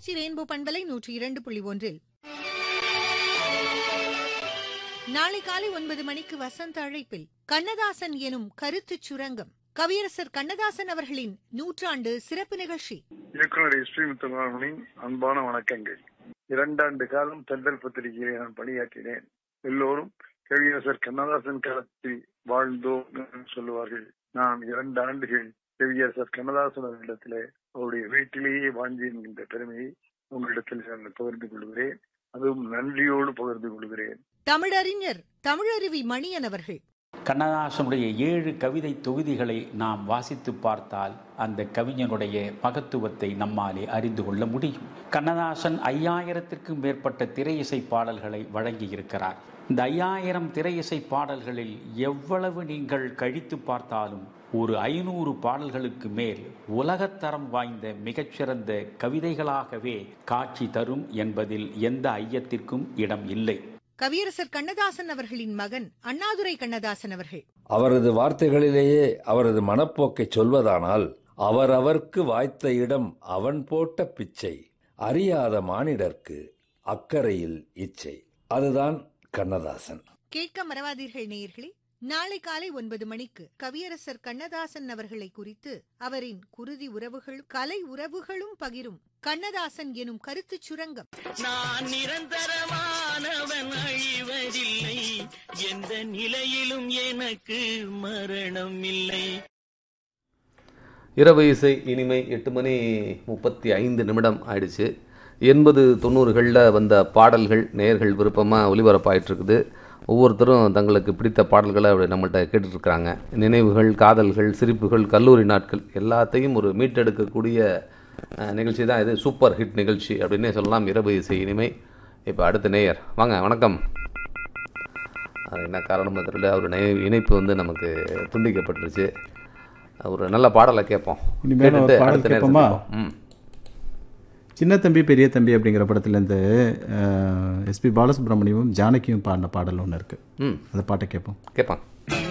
Trichy rainbow பண்பலை நூற்றி இரண்டு புள்ளி ஒன்றில் நாளை காலை ஒன்பது மணிக்கு வசந்த அழைப்பில் கண்ணதாசன் எனும் கருத்துச் சுரங்கம் கவியரசர் கண்ணதாசன் அவர்களின் நூற்றாண்டு சிறப்பு நிகழ்ச்சி இயக்குனர் எஸ் பி முத்துமாரனின் அன்பான வணக்கங்கள் இரண்டாண்டு காலம் தென்றல் பத்திரிகையிலே நான் பணியாற்றினேன் எல்லோரும் கவியரசர் கண்ணதாசன் காலத்தில் வாழ்ந்தோம் என்று சொல்லுவார்கள் நான் இரண்டு ஆண்டுகள் கவியரசர் கண்ணதாசன் அவர்களிடத்திலே அவருடைய வீட்டிலேயே வாழ்ந்தேன் என்கின்ற பெருமையை உங்களிடத்தில் நான் பகிர்ந்து கொள்கிறேன் அதுவும் நன்றியோடு பகிர்ந்து கொள்கிறேன் தமிழறிஞர் தமிழருவி மணியன் அவர்கள் கண்ணதாசனுடைய ஏழு கவிதை தொகுதிகளை நாம் வாசித்து பார்த்தால் அந்த கவிஞனுடைய மகத்துவத்தை நம்மாலே அறிந்து கொள்ள முடியும் கண்ணதாசன் ஐயாயிரத்திற்கும் மேற்பட்ட திரை இசை பாடல்களை வழங்கியிருக்கிறார் இந்த ஐயாயிரம் திரை இசை பாடல்களில் எவ்வளவு நீங்கள் கழித்து பார்த்தாலும் ஒரு ஐநூறு பாடல்களுக்கு மேல் உலகத்தரம் வாய்ந்த மிகச்சிறந்த கவிதைகளாகவே காட்சி தரும் என்பதில் எந்த ஐயத்திற்கும் இடம் இல்லை கவியரசர் கண்ணதாசன் அவர்களின் மகன் அண்ணாதுரை கண்ணதாசன் அவர்கள் அவரது வார்த்தைகளிலேயே அவரது மனப்போக்கை சொல்வதானால் அவரவர்க்கு வாய்த்த இடம் அவன் போட்ட பிச்சை அறியாத மானிடர்க்கு அக்கறையில் இச்சை அதுதான் கண்ணதாசன் கேட்க மறவாதீர்கள் நேயர்களே நாளை காலை ஒன்பது மணிக்கு கவியரசர் கண்ணதாசன் அவர்களை குறித்து அவரின் குருதி உறவுகள் கலை உறவுகளும் பகிரும் கண்ணதாசன் எனும் கருத்துச் சுரங்கம் நான் நிரந்தரமானவன் அழிவதில்லை எந்த நிலையிலும் எனக்கு மரணம் இல்லை இரவு இசை இனிமை எட்டு மணி முப்பத்தி ஐந்து நிமிடம் ஆயிடுச்சு எண்பது தொண்ணூறுகளில் வந்த பாடல்கள் நேர்கள் விருப்பமாக ஒளிபரப்பாயிட்டிருக்குது ஒவ்வொருத்தரும் தங்களுக்கு பிடித்த பாடல்களை அப்படி நம்மள்கிட்ட கேட்டுட்ருக்குறாங்க நினைவுகள் காதல்கள் சிரிப்புகள் கல்லூரி நாட்கள் எல்லாத்தையும் ஒரு மீட்டெடுக்கக்கூடிய அஹ், நிகழ்ச்சி தான் இது சூப்பர் ஹிட் நிகழ்ச்சி அப்படின்னே சொல்லலாம் இரவு இசை இனிமை இப்போ அடுத்த நேயர் வாங்க வணக்கம் அது என்ன காரணம் தெரியல அவர் இணை- இணைப்பு வந்து நமக்கு துண்டிக்கப்பட்டுருச்சு ஒரு நல்ல பாடலை கேட்போம் இனிமேல் ஒரு கேட்டுட்டு பாடல் அடுத்த நேரம் கேட்போமா? சந்திப்போம். ம் சின்ன தம்பி பெரிய தம்பி அப்படிங்கிற படத்துலேருந்து எஸ்பி பாலசுப்ரமணியமும் ஜானகியும் பாடின பாடல் ஒன்று இருக்குது ம் அந்த பாட்டை கேட்போம் கேட்பான்